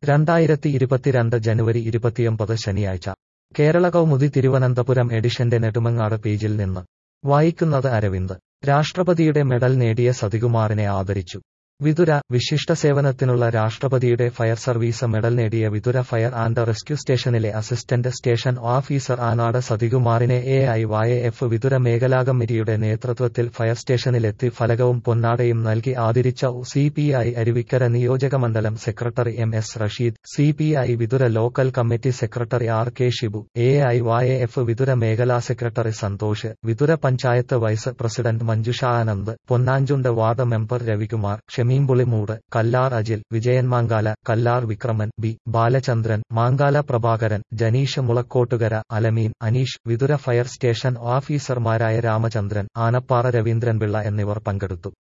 രണ്ടായിരത്തി ഇരുപത്തിരണ്ട് ജനുവരി ഇരുപത്തിയൊമ്പത് ശനിയാഴ്ച കേരള കൗമുദി തിരുവനന്തപുരം എഡിഷന്റെ നെടുമങ്ങാട് പേജിൽ നിന്ന് വായിക്കുന്നത് അരവിന്ദ് രാഷ്ട്രപതിയുടെ മെഡൽ നേടിയ സതികുമാറിനെ ആദരിച്ചു വിതുര വിശിഷ്ട സേവനത്തിനുള്ള രാഷ്ട്രപതിയുടെ ഫയർ സർവീസ് മെഡൽ നേടിയ വിതുര ഫയർ ആൻഡ് റെസ്ക്യൂ സ്റ്റേഷനിലെ അസിസ്റ്റന്റ് സ്റ്റേഷൻ ഓഫീസർ ആനാട് സതികുമാറിനെ A I Y F Vithura മേഖലാ കമ്മിറ്റിയുടെ നേതൃത്വത്തിൽ ഫയർ സ്റ്റേഷനിലെത്തി ഫലകവും പൊന്നാടയും നൽകി ആദരിച്ച സി പി ഐ അരുവിക്കര നിയോജകമണ്ഡലം secretary M S Rasheed C P I Vithura local committee secretary R K Shibu A I Y F Vithura മേഖലാ secretary Santhosh Vithura panchayat vice president Manjusha Anand Ponnanchund ward member Ravikumar Shameem Pulimood Kallar Ajil Vijayan മാങ്കാല Kallar Vikraman B Balachandran Mankala Prabhakaran Janeesh Mulakkottukara Alameen Aneesh Vithura fire station ഓഫീസർമാരായ രാമചന്ദ്രൻ ആനപ്പാറ രവീന്ദ്രൻപിള്ള എന്നിവർ പങ്കെടുത്തു